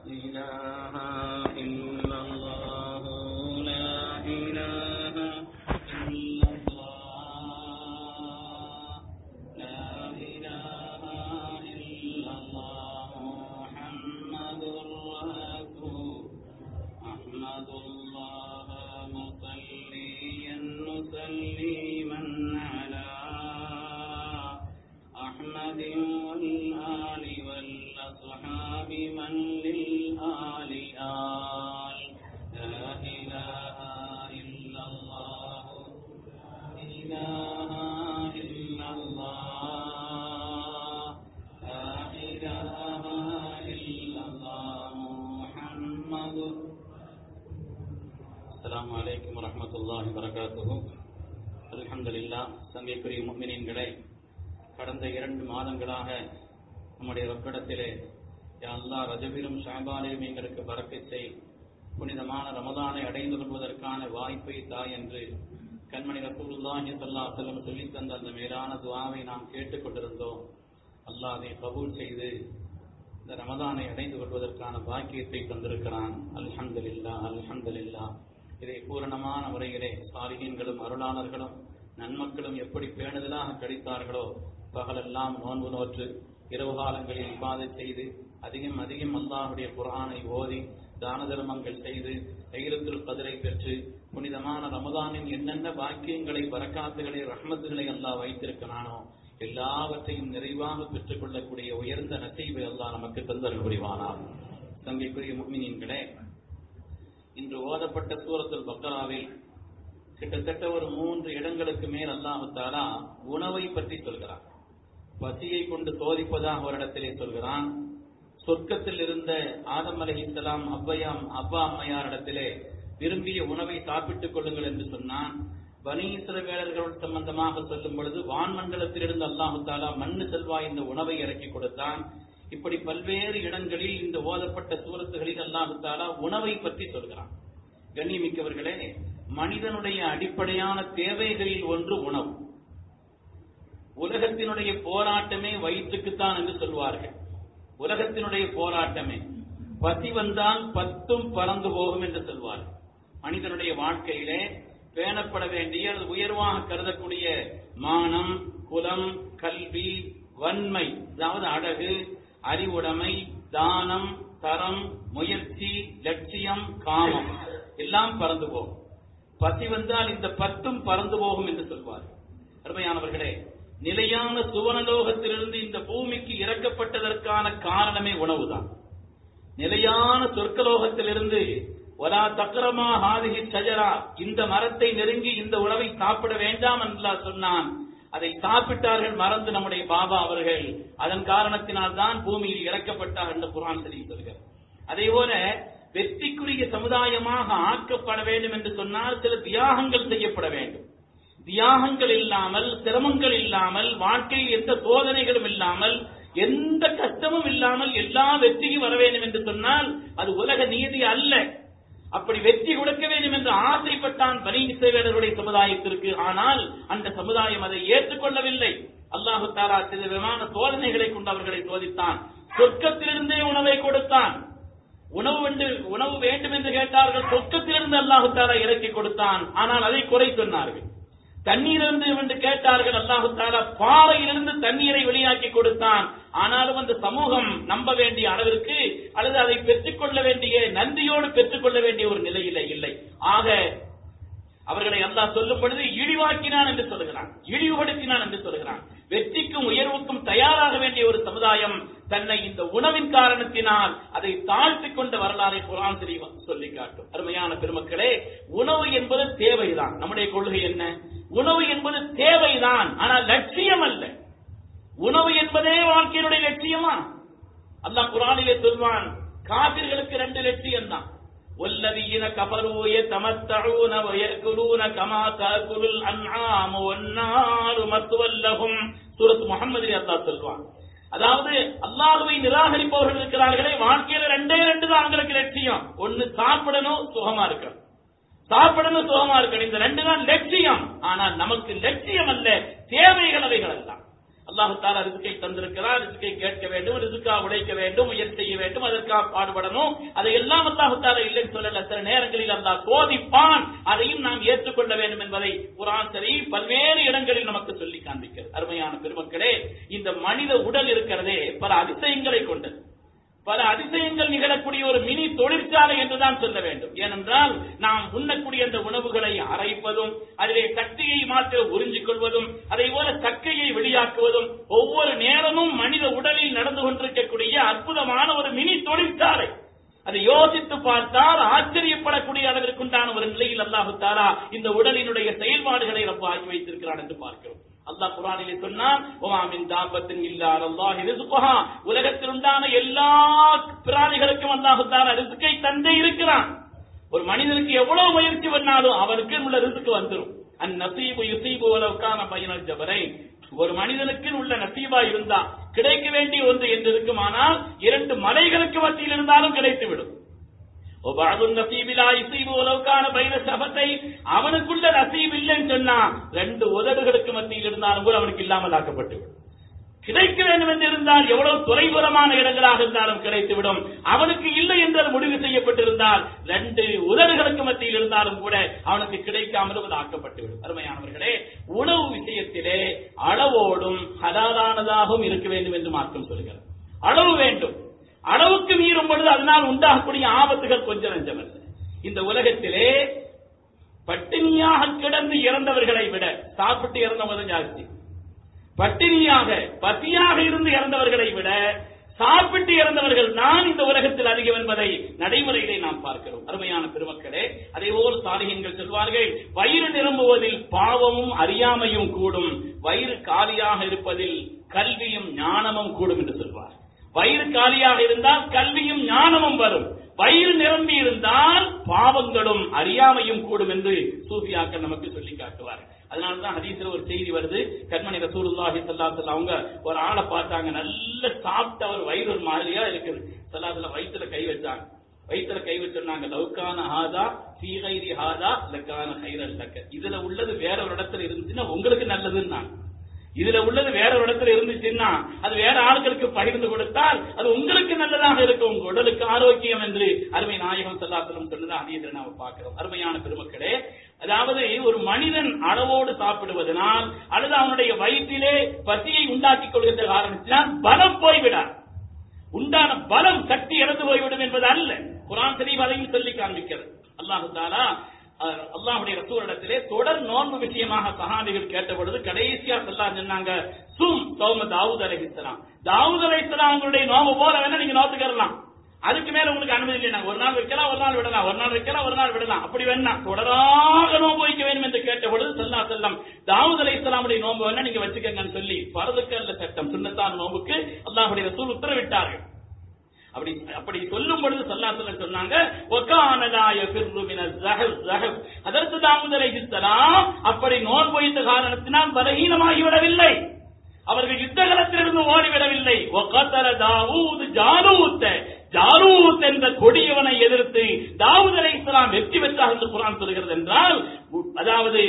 إله إلا الله لا إله إلا الله لا إله إلا الله محمد رسول أحمد الله مصليا مسلما على أحمد والآل والأصحاب من للآل آل لا إله إلا الله لا إله إلا الله لا إله إلا الله محمد அஸ்ஸலாமு அலைக்கும் வரஹ்மத்துல்லாஹி வரகாத்துஹு அல்ஹம்துலில்லாஹ் சங்கைக்குரிய முஃமினீன்களே கடந்த இரண்டு மாதங்களாக நம்முடைய ரப்பிடத்திலே யா அல்லாஹ் ரஜபிலும் ஷாபானிலும் எங்களுக்கு பறக்கச் செய் புனிதமான ரமதானை அடைந்து கொள்வதற்கான வாய்ப்பை தா என்று கண்மணி ரசூலுல்லாஹி ஸல்லல்லாஹு அலைஹி வஸல்லம் சொல்லித் தந்த அந்த மேலான துஆவை நாம் கேட்டுக் கொண்டிருந்தோம் அல்லாஹ் அதை கபூல் செய்து இந்த ரமதானை அடைந்து கொள்வதற்கான பாக்கியத்தை தந்திருக்கிறான் அல்ஹம்துலில்லாஹ் அல்ஹம்துலில்லாஹ் இதை பூரணமான முறையிலே சாலிகீன்களும் அருளாளர்களும் நன்மக்களும் எப்படி பேணுதலாக கழித்தார்களோ பகலெல்லாம் நோன்பு நோற்று இரவு காலங்களில் இபாதை செய்து அதிகம் அதிகம் அல்லாஹுடைய குர்ஆனை ஓதி தான தர்மங்கள் செய்து தைரத்தில் கதிரை பெற்று புனிதமான ரமதானின் என்னென்ன பாக்கியங்களை வரக்காத்துகளை ரஹ்மத்துகளை அல்லாஹ் வைத்திருக்கிறானோ எல்லாவற்றையும் நிறைவாக பெற்றுக் கொள்ளக்கூடிய உயர்ந்த நசைவை அல்லாஹ் நமக்கு தந்தல் புரிவானார் தங்கைக்குரிய முக்மினீன்களே இன்று ஓதப்பட்ட சூரத்துல் பக்கராவில் கிட்டத்தட்ட ஒரு மூன்று இடங்களுக்கு மேல் அல்லாஹு தாலா உணவை பற்றி சொல்கிறார் பசியை கொண்டு சோதிப்பதாக ஒரு இடத்திலே சொல்கிறான் சொர்க்கத்தில் இருந்த ஆதம் அலைஹிஸ்ஸலாம் அவ்வையாம் அப்பா அம்மையார் இடத்திலே விரும்பிய உணவை சாப்பிட்டுக் கொள்ளுங்கள் என்று சொன்னான் பனி இஸ்ரவேலர்கள் சம்பந்தமாக சொல்லும் பொழுது வான்மண்டலத்திலிருந்து அல்லாஹு தாலா மண்ணு செல்வா இந்த உணவை இறக்கி கொடுத்தான் இப்படி பல்வேறு இடங்களில் இந்த ஓதப்பட்ட சூரத்துகளில் அல்லாஹு தாலா உணவை பற்றி சொல்கிறான் கண்ணியமிக்கவர்களே மனிதனுடைய அடிப்படையான தேவைகளில் ஒன்று உணவு உலகத்தினுடைய போராட்டமே வயிற்றுக்குத்தான் என்று சொல்வார்கள் உலகத்தினுடைய போராட்டமே பசி வந்தால் பத்தும் பறந்து போகும் என்று சொல்வார்கள் மனிதனுடைய வாழ்க்கையிலே பேணப்பட வேண்டிய அல்லது உயர்வாக கருதக்கூடிய மானம் குலம் கல்வி வன்மை அதாவது அழகு அறிவுடைமை தானம் தரம் முயற்சி லட்சியம் காமம் எல்லாம் பறந்து போகும் பசி வந்தால் இந்த பத்தும் பறந்து போகும் என்று சொல்வார் அருமையானவர்களே நிலையான சுவனலோகத்திலிருந்து இந்த பூமிக்கு இறக்கப்பட்டதற்கான காரணமே உணவுதான் நிலையான சொர்க்கலோகத்திலிருந்து ஒலா தக்கரமா ஹாதிகி சஜரா இந்த மரத்தை நெருங்கி இந்த உணவை சாப்பிட வேண்டாம் என்று சொன்னான் அதை சாப்பிட்டார்கள் மறந்து நம்முடைய பாபா அவர்கள் அதன் காரணத்தினால் தான் பூமியில் இறக்கப்பட்டார் என்று குரான் சொல்லி சொல்கிறார் அதே போல வெற்றிக்குரிய சமுதாயமாக ஆக்கப்பட வேண்டும் என்று சொன்னால் சில தியாகங்கள் செய்யப்பட வேண்டும் தியாகங்கள் இல்லாமல் சிரமங்கள் இல்லாமல் வாழ்க்கையில் எந்த சோதனைகளும் இல்லாமல் எந்த கஷ்டமும் இல்லாமல் எல்லா வெற்றியும் வர வேண்டும் என்று சொன்னால் அது உலக நீதி அல்ல அப்படி வெற்றி கொடுக்க வேண்டும் என்று ஆசைப்பட்டான் பனி இஸ்ரவேலருடைய சமுதாயத்திற்கு ஆனால் அந்த சமுதாயம் அதை ஏற்றுக்கொள்ளவில்லை அல்லாஹு தாலா சில விமான சோதனைகளை கொண்டு அவர்களை சோதித்தான் சொர்க்கத்திலிருந்தே உணவை கொடுத்தான் உணவு என்று உணவு வேண்டும் என்று கேட்டார்கள் சொர்க்கத்திலிருந்து அல்லாஹு தாலா இறக்கி கொடுத்தான் ஆனால் அதை குறை சொன்னார்கள் தண்ணீர் இருந்து என்று கேட்டார்கள் அல்லாஹு தாலா பாறையிலிருந்து தண்ணீரை வெளியாக்கி கொடுத்தான் ஆனாலும் அந்த சமூகம் நம்ப வேண்டிய அளவிற்கு அல்லது அதை பெற்றுக்கொள்ள வேண்டிய நன்றியோடு பெற்றுக்கொள்ள வேண்டிய ஒரு நிலையில இல்லை ஆக அவர்களை அல்லாஹ் சொல்லும் பொழுது இழிவாக்கினான் என்று சொல்கிறான் இழிவுபடுத்தினான் என்று சொல்கிறான் வெற்றிக்கும் உயர்வுக்கும் தயாராக வேண்டிய ஒரு சமுதாயம் தன்னை இந்த உணவின் காரணத்தினால் அதை தாழ்த்திக் கொண்ட வரலாறை குரான் சொல்லி காட்டும் அருமையான பெருமக்களே உணவு என்பது தேவைதான் நம்முடைய கொள்கை என்ன உணவு என்பது தேவைதான் ஆனால் லட்சியம் அல்ல உணவு என்பதே வாழ்க்கையினுடைய லட்சியமா அல்லாஹ் குரானிலே சொல்வான் காபிர்களுக்கு ரெண்டு லட்சியம் தான் والذين كفروا يتمتعون ويأكلون كما تأكل الأنعام والنار مثوى لهم சூரத் முகமது அல்லாஹ் சொல்வான் அதாவது அல்லாஹுவை நிராகரிப்பவர்கள் இருக்கிறார்களே வாழ்க்கையில ரெண்டே ரெண்டு தான் அவங்களுக்கு லட்சியம் ஒன்னு சாப்பிடணும் சுகமா இருக்கணும் சாப்பிடணும் சுகமா இருக்கணும் இந்த ரெண்டு தான் லட்சியம் ஆனால் நமக்கு லட்சியம் அல்ல தேவைகள் அவைகள் எல்லாம் அல்லாஹு தாலா ரிசுக்கை தந்திருக்கிறார் ரிசுக்கை கேட்க வேண்டும் ரிசுக்கா உழைக்க வேண்டும் முயற்சி செய்ய வேண்டும் அதற்காக பாடுபடணும் அதையெல்லாம் அல்லாஹு தாலா இல்லைன்னு சொல்லல சில நேரங்களில் அல்லாஹ் சோதிப்பான் அதையும் நாம் ஏற்றுக்கொள்ள வேண்டும் என்பதை குரான் சரி பல்வேறு இடங்களில் நமக்கு சொல்லி காண்பிக்கிறது அருமையான பெருமக்களே இந்த மனித உடல் இருக்கிறதே பல அதிசயங்களை கொண்டது பல அதிசயங்கள் நிகழக்கூடிய ஒரு மினி தொழிற்சாலை என்றுதான் சொல்ல வேண்டும் ஏனென்றால் நாம் உண்ணக்கூடிய அந்த உணவுகளை அரைப்பதும் அதிலே சக்தியை மாற்ற உறிஞ்சிக் கொள்வதும் அதை போல சக்கையை வெளியாக்குவதும் ஒவ்வொரு நேரமும் மனித உடலில் நடந்து கொண்டிருக்கக்கூடிய அற்புதமான ஒரு மினி தொழிற்சாலை அதை யோசித்து பார்த்தால் ஆச்சரியப்படக்கூடிய அளவிற்குண்டான ஒரு நிலையில் அல்லாஹு தாலா இந்த உடலினுடைய செயல்பாடுகளை ரொம்ப ஆக்கி வைத்திருக்கிறான் என்று பார்க்கிறோம் அல்லாஹ் குரானிலே சொன்னான் ஒமாமின் தாபத்தின் இல்லாத அல்லாஹ் ரிசுகுஹா உலகத்தில் உண்டான எல்லா பிராணிகளுக்கும் அல்லாஹு தாலா ரிசுக்கை தந்தே இருக்கிறான் ஒரு மனிதனுக்கு எவ்வளவு முயற்சி பண்ணாலும் அவருக்கு உள்ள ரிசுக்கு வந்துடும் அந்நசீபு யுசீபு உலவுக்கான பயனல் ஜபரை ஒரு மனிதனுக்கு உள்ள நசீபா இருந்தா கிடைக்க வேண்டிய ஒன்று என்று இருக்குமானால் இரண்டு மலைகளுக்கு மத்தியில் இருந்தாலும் கிடைத்துவிடும் அவனுக்குள்ள நசீப் இல்லைன்னு சொன்னா ரெண்டு உதடுகளுக்கு மத்தியில் இருந்தாலும் கூட அவனுக்கு இல்லாமல் ஆக்கப்பட்டு கிடைக்க வேண்டும் என்று இருந்தால் எவ்வளவு தொலைதூரமான இடங்களாக இருந்தாலும் கிடைத்துவிடும் அவனுக்கு இல்லை என்று முடிவு செய்யப்பட்டிருந்தால் ரெண்டு உதடுகளுக்கு மத்தியில் இருந்தாலும் கூட அவனுக்கு கிடைக்காமலும் அது ஆக்கப்பட்டுவிடும் அருமையானவர்களே உணவு விஷயத்திலே அளவோடும் ஹலாலானதாகவும் இருக்க வேண்டும் என்று மார்க்கம் சொல்கிறது அளவு வேண்டும் அளவுக்கு மீறும் பொழுது அதனால் உண்டாகக்கூடிய ஆபத்துகள் கொஞ்சம் நஞ்சமல்ல இந்த உலகத்திலே பட்டினியாக கிடந்து இறந்தவர்களை விட சாப்பிட்டு இறந்தவங்க ஜாஸ்தி பட்டினியாக பசியாக இருந்து இறந்தவர்களை விட சாப்பிட்டு இறந்தவர்கள் தான் இந்த உலகத்தில் அதிகம் என்பதை நடைமுறையிலே நாம் பார்க்கிறோம் அருமையான பெருமக்களே அதே போல் சாலிகங்கள் சொல்வார்கள் வயிறு நிரம்புவதில் பாவமும் அறியாமையும் கூடும் வயிறு காலியாக இருப்பதில் கல்வியும் ஞானமும் கூடும் என்று சொல்வார் வயிறு காலியாக இருந்தால் கல்வியும் ஞானமும் வரும் வயிறு நிரம்பி இருந்தால் பாவங்களும் அறியாமையும் கூடும் என்று சூஃபியாக்கள் நமக்கு சொல்லி காட்டுவார் அதனாலதான் ஹதீஸ்ல ஒரு செய்தி வருது கண்மணி ரசூலுல்லாஹி ஸல்லல்லாஹு அவங்க ஒரு ஆளை பார்த்தாங்க நல்ல சாப்பிட்ட அவர் வயிறு ஒரு மாதிரியா இருக்குது ஸல்லல்லாஹு வயித்துல கை வச்சாங்க வயித்துல கை வச்சிருந்தாங்க லவ்கான ஹாதா ஃபீ கைரி ஹாதா லக்கான ஹைரல் லக்க இதுல உள்ளது வேற ஒரு இடத்துல இருந்துச்சுன்னா உங்களுக்கு நல்லதுன்னாங்க இதுல உள்ளது வேற ஒரு இடத்துல இருந்துச்சுன்னா அது வேற ஆட்களுக்கு பகிர்ந்து கொடுத்தால் அது உங்களுக்கு நல்லதாக இருக்கும் உங்க உடலுக்கு ஆரோக்கியம் என்று அருமை நாயகம் செல்லாத்தலும் சொன்னது அதே நாம பார்க்கிறோம் அருமையான பெருமக்களே அதாவது ஒரு மனிதன் அளவோடு சாப்பிடுவதனால் அல்லது அவனுடைய வயிற்றிலே பசியை உண்டாக்கிக் கொள்கின்ற காரணத்தினால் பலம் போய்விடார் உண்டான பலம் சக்தி இறந்து போய்விடும் என்பது அல்ல குரான் சரீப் அதையும் சொல்லி காண்பிக்கிறது அல்லாஹு தாலா அல்லாஹுடைய ரசூரிடத்திலே தொடர் நோன்பு விஷயமாக சஹாபிகள் கேட்ட பொழுது கடைசியா சொல்லா சொன்னாங்க சும் சௌம தாவூத் அலைஹிஸ்ஸலாம் தாவூத் அலைஹிஸ்ஸலாம் உங்களுடைய நோம்பு போல வேணா நீங்க நோத்துக்கலாம் அதுக்கு மேல உங்களுக்கு அனுமதி இல்லை ஒரு நாள் வைக்கலாம் ஒரு நாள் விடலாம் ஒரு நாள் வைக்கலாம் ஒரு நாள் விடலாம் அப்படி வேணா தொடராக நோன்பு வைக்க வேண்டும் என்று கேட்ட பொழுது சல்லா செல்லம் தாவூத் அலை இஸ்லாமுடைய நோன்பு வேணா நீங்க வச்சுக்கங்கன்னு சொல்லி பரதுக்கு அல்ல சட்டம் சுண்ணத்தான நோம்புக்கு அல்லாஹுடைய ரசூல் உத்தரவிட்டார்கள் அப்படி அப்படி சொல்லும் பொழுது சல்லாத்துல சொன்னாங்க ஒக்கானலாய பிர்ருமின ஜஹப் ஜஹப் அதற்கு தாமூத் அலைஹிஸ்ஸலாம் அப்படி நோன் வைத்த காரணத்தினால் பலகீனமாகி விடவில்லை அவர்கள் யுத்த களத்திலிருந்து ஓடிவிடவில்லை ஒக்கத்தர தாவூத் ஜாலூத்த ஜாலூத் என்ற கொடியவனை எதிர்த்து தாவூத் அலை இஸ்லாம் வெற்றி பெற்றார் என்று குரான் சொல்கிறது என்றால் அதாவது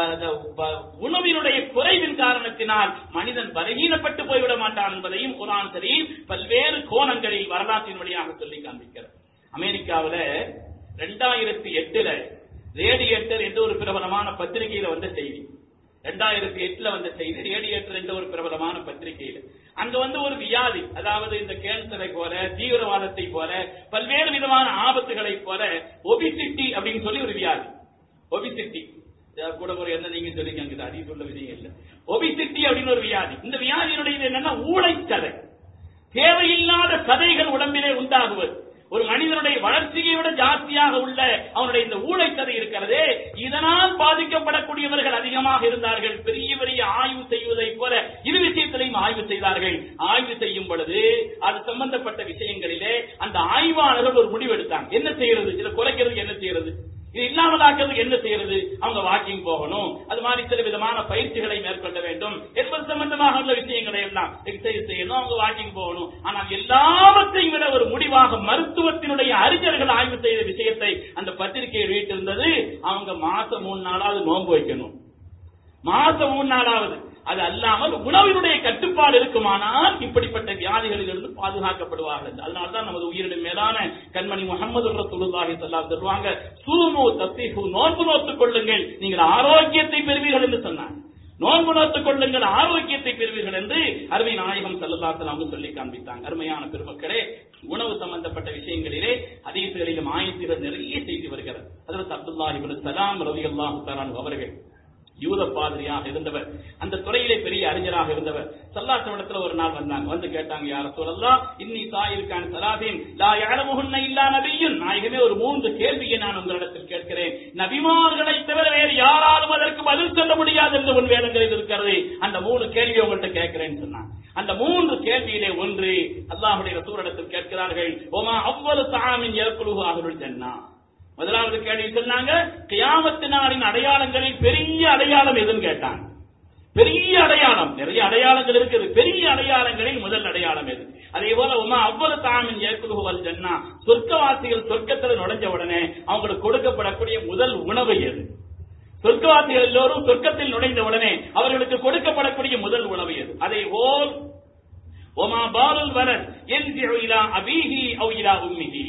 உணவினுடைய குறைவின் காரணத்தினால் மனிதன் பலகீனப்பட்டு போய்விட மாட்டான் என்பதையும் குரான் சரி பல்வேறு கோணங்களில் வரலாற்றின் வழியாக சொல்லி காண்பிக்கிறது அமெரிக்காவில் ரெண்டாயிரத்தி எட்டுல ரேடியேட்டர் என்ற ஒரு பிரபலமான பத்திரிகையில வந்த செய்தி ரெண்டாயிரத்தி எட்டுல வந்த செய்தி ரேடியேட்டர் என்ற ஒரு பிரபலமான பத்திரிகையில அங்க வந்து ஒரு வியாதி அதாவது இந்த கேன்சரை போல தீவிரவாதத்தை போல பல்வேறு விதமான ஆபத்துகளை போல ஒபிசிட்டி அப்படின்னு சொல்லி ஒரு வியாதி ஒபிசிட்டி கூட ஒரு என்ன நீங்க சொல்லிங்க அதிக சொல்ல விஷயம் இல்ல ஒபிசிட்டி அப்படின்னு ஒரு வியாதி இந்த வியாதியினுடைய என்னன்னா ஊழைச்சதை தேவையில்லாத சதைகள் உடம்பிலே உண்டாகுவது ஒரு மனிதனுடைய வளர்ச்சியை விட ஜாஸ்தியாக உள்ள அவனுடைய இந்த ஊழைச்சதை இருக்கிறதே இதனால் பாதிக்கப்படக்கூடியவர்கள் அதிகமாக இருந்தார்கள் பெரிய பெரிய ஆய்வு செய்வதை போல இரு விஷயத்திலையும் ஆய்வு செய்தார்கள் ஆய்வு செய்யும் பொழுது அது சம்பந்தப்பட்ட விஷயங்களிலே அந்த ஆய்வாளர்கள் ஒரு முடிவு எடுத்தாங்க என்ன செய்யறது இதை குறைக்கிறதுக்கு என்ன செய்யறது இது இல்லாமலாக்கிறதுக்கு என்ன செய்யறது அவங்க வாக்கிங் போகணும் அது மாதிரி சில விதமான பயிற்சிகளை மேற்கொள்ள வேண்டும் என்பது சம்பந்தமாக உள்ள விஷயங்களை எல்லாம் எக்ஸசைஸ் செய்யணும் அவங்க வாக்கிங் போகணும் ஆனால் எல்லாவற்றையும் விட ஒரு முடிவாக மருத்துவத்தினுடைய அறிஞர்கள் ஆய்வு செய்த விஷயத்தை அந்த பத்திரிகையை வெளியிட்டிருந்தது அவங்க மாசம் மூணு நாளாவது நோன்பு வைக்கணும் மாசம் மூணு நாளாவது அது அல்லாமல் உணவினுடைய கட்டுப்பாடு இருக்குமானால் இப்படிப்பட்ட வியாதிகளில் இருந்து பாதுகாக்கப்படுவார்கள் என்று. அதனால்தான் நமது உயிரினும் மேலான கண்மணி முகமது ரசூலுல்லாஹி ஸல்லல்லாஹு அலைஹி சொல்லுவாங்க சூமு தஸ்பீஹு நோன்பு நோத்துக் கொள்ளுங்கள் நீங்கள் ஆரோக்கியத்தை பெறுவீர்கள் என்று சொன்னாங்க நோன்பு நோத்துக் கொள்ளுங்கள் ஆரோக்கியத்தை பெறுவீர்கள் என்று அருமை நாயகம் சல்லல்லாஹு சொல்லி காண்பித்தாங்க அருமையான பெருமக்களே உணவு சம்பந்தப்பட்ட விஷயங்களிலே ஹதீசுகளிலும் ஆயத்துகள் நிறைய செய்தி வருகிறது அதில் அப்துல்லாஹி இப்னு சலாம் ரலியல்லாஹு தஆலா அவர்கள் யூத பாதிரியாக இருந்தவர் அந்த துறையிலே பெரிய அறிஞராக இருந்தவர் சல்லாசவடத்துல ஒரு நாள் வந்தாங்க வந்து கேட்டாங்க யார சொல்லலாம் இன்னி சாயிருக்கான் சலாதீன் லா யாரமுகுன்ன இல்லா நபியும் நாயகமே ஒரு மூன்று கேள்வியை நான் உங்களிடத்தில் கேட்கிறேன் நபிமார்களை தவிர வேறு யாராலும் அதற்கு பதில் சொல்ல முடியாது என்று உன் வேதங்களில் இருக்கிறது அந்த மூணு கேள்வி உங்கள்கிட்ட கேட்கிறேன்னு சொன்னான் அந்த மூன்று கேள்வியிலே ஒன்று அல்லாஹுடைய ரசூரிடத்தில் கேட்கிறார்கள் ஓமா அவ்வளவு தாமின் ஏற்குழு ஆகுள் ஜன்னா முதலாவது கேள்வி சொன்னாங்க கியாமத்து நாளின் அடையாளங்களில் பெரிய அடையாளம் எதுன்னு கேட்டாங்க பெரிய அடையாளம் நிறைய அடையாளங்கள் இருக்குது பெரிய அடையாளங்களில் முதல் அடையாளம் எது அதே போல உமா அவ்வளவு தாமின் ஏற்குழுவல் ஜன்னா சொர்க்கவாசிகள் சொர்க்கத்தில் நுழைஞ்ச உடனே அவங்களுக்கு கொடுக்கப்படக்கூடிய முதல் உணவு எது சொர்க்கவாசிகள் எல்லோரும் சொர்க்கத்தில் நுழைந்த உடனே அவர்களுக்கு கொடுக்கப்படக்கூடிய முதல் உணவு எது அதே போல் ஒமா பாலுல் வரத் என்ஜிஉ இலா அபீஹி அவ் இலா உம்மிஹி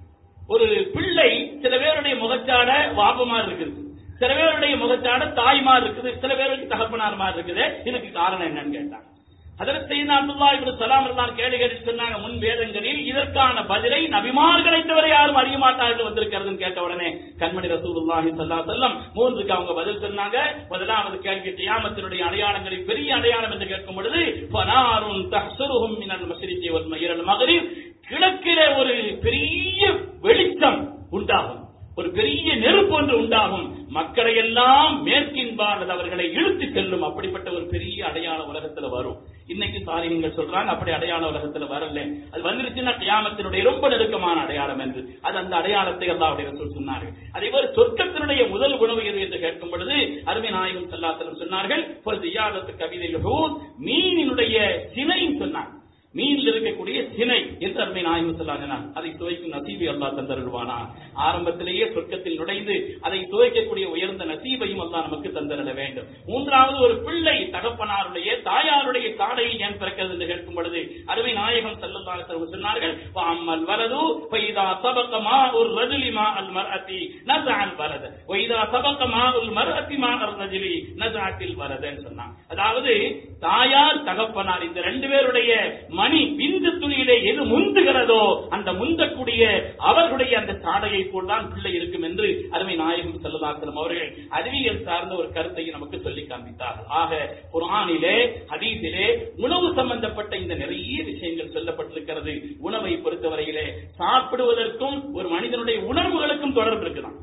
ஒரு பிள்ளை சில பேருடைய முகச்சாட வாப்பமார் இருக்குது சில பேருடைய முகச்சாட தாய்மார் இருக்குது சில பேருக்கு தகப்பனார் மாதிரி இருக்குது இதுக்கு காரணம் என்னன்னு கேட்டாங்க அதற்கு செய்த அப்துல்லா இப்னு சலாம் எல்லாம் கேள்வி கேட்டு சொன்னாங்க முன் வேதங்களில் இதற்கான பதிலை நபிமார்களை தவிர யாரும் அறிய மாட்டார்கள் வந்திருக்கிறதுன்னு கேட்ட உடனே கண்மணி ரசூலுல்லாஹி ஸல்லல்லாஹு அலைஹி வஸல்லம் மூன்றுக்கு அவங்க பதில் சொன்னாங்க முதலாவது கேள்வி கியாமத்தினுடைய அடையாளங்களில் பெரிய அடையாளம் என்று கேட்கும் பொழுது ஃபனாருன் தஹ்சுருஹும் மினல் மஷ்ரிகி வல் மகிரல் மகரிப் கிழக்கிலே ஒரு பெரிய வெளிச்சம் உண்டாகும் ஒரு பெரிய நெருப்பு ஒன்று உண்டாகும் மக்களை எல்லாம் மேற்கின்பால் அவர்களை இழுத்து செல்லும் அப்படிப்பட்ட ஒரு பெரிய அடையாள உலகத்துல வரும் இன்னைக்கு சாலிகள் சொல்றாங்க அப்படி அடையாள உலகத்துல வரல அது வந்துருச்சுன்னா கியாமத்தினுடைய ரொம்ப நெருக்கமான அடையாளம் என்று அது அந்த அடையாளத்தை அல்லாவுடைய ரசூல் சொன்னார்கள் அதே போல சொர்க்கத்தினுடைய முதல் உணவு எது என்று கேட்கும் பொழுது அருமை நாயகம் சல்லாசலம் சொன்னார்கள் ஒரு ஜியாதத்து கவிதையில் மீனினுடைய சினைன்னு சொன்னாங்க மீனில் இருக்கக்கூடிய சினை என்று அருமை நாயகம் சொல்லாங்க அதை சுவைக்கும் நசீபை அல்லா தந்தருள்வானா ஆரம்பத்திலேயே சொர்க்கத்தில் நுழைந்து அதை சுவைக்கக்கூடிய உயர்ந்த நசீபையும் அல்லா நமக்கு தந்தருள வேண்டும் மூன்றாவது ஒரு பிள்ளை தகப்பனாருடைய தாயாருடைய தாடையை ஏன் பிறக்கிறது என்று கேட்கும் பொழுது அருமை நாயகம் செல்லல்லாக சொன்னார்கள் அம்மல் வரது பைதா சபக்க மா ஒரு ரஜுலி மா அல் மர்அதி நசான் வரத வைதா சபக்க மா உல் மர்அதி மா அல் ரஜுலி நசாத்தில் வரதன்னு சொன்னான் அதாவது தாயார் தகப்பனார் இந்த ரெண்டு பேருடைய மணி விந்து துணியிலே எது முந்துகிறதோ அந்த முந்தக்கூடிய அவர்களுடைய அந்த சாடையை போல்தான் பிள்ளை இருக்கும் என்று அருமை நாயகம் செல்லதாசலம் அவர்கள் அறிவியல் சார்ந்த ஒரு கருத்தை நமக்கு சொல்லி காண்பித்தார்கள் ஆக குரானிலே ஹதீஸிலே உணவு சம்பந்தப்பட்ட இந்த நிறைய விஷயங்கள் சொல்லப்பட்டிருக்கிறது உணவை பொறுத்தவரையிலே சாப்பிடுவதற்கும் ஒரு மனிதனுடைய உணர்வுகளுக்கும் தொடர்பு இருக்குதான்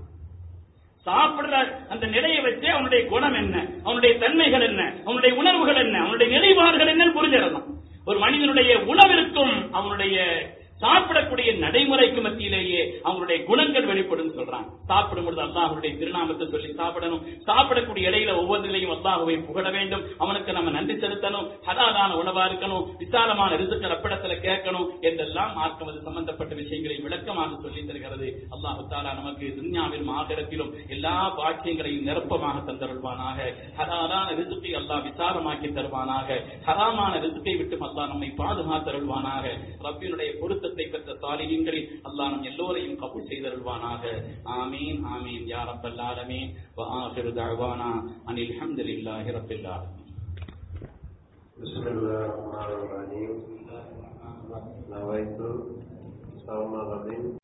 சாப்பிடுற அந்த நிலையை வச்சு அவனுடைய குணம் என்ன அவனுடைய தன்மைகள் என்ன அவனுடைய உணர்வுகள் என்ன அவனுடைய நிலைப்பாடுகள் என்னன்னு புரிஞ்சிடலாம் ஒரு மனிதனுடைய உணவிற்கும் அவனுடைய சாப்பிடக்கூடிய நடைமுறைக்கு மத்தியிலேயே அவங்களுடைய குணங்கள் வெளிப்படும் சொல்றாங்க சாப்பிடும் பொழுது அல்லாஹுடைய திருநாமத்தை சொல்லி சாப்பிடணும் சாப்பிடக்கூடிய இடையில ஒவ்வொன்றிலையும் அல்லாஹுவை புகழ வேண்டும் அவனுக்கு நம்ம நன்றி செலுத்தணும் ஹலாலான உணவா இருக்கணும் விசாலமான ரிசுக்கள் அப்பிடத்துல கேட்கணும் என்றெல்லாம் மார்க்கம் அது சம்பந்தப்பட்ட விஷயங்களை விளக்கமாக சொல்லி தருகிறது அல்லாஹு தாலா நமக்கு துன்யாவிலும் ஆகரத்திலும் எல்லா பாக்கியங்களையும் நிரப்பமாக தந்தருள்வானாக ஹலாலான ரிசுக்கை அல்லாஹ் விசாலமாக்கி தருவானாக ஹராமான ரிசுக்கை விட்டு அல்லாஹ் நம்மை பாதுகாத்தருள்வானாக ரப்பினுடைய பொருத்த பொருத்தத்தை பெற்ற சாலிகங்களில் அல்லாஹ் நம் எல்லோரையும் கபூல் செய்தருள்வானாக ஆமீன் ஆமீன் யா ரப்பல் ஆலமீன் வ ஆகிரு தஅவானா அனில் ஹம்துலில்லாஹி ரப்பில் ஆலமீன் بسم الله الرحمن الرحيم نويت صوم غد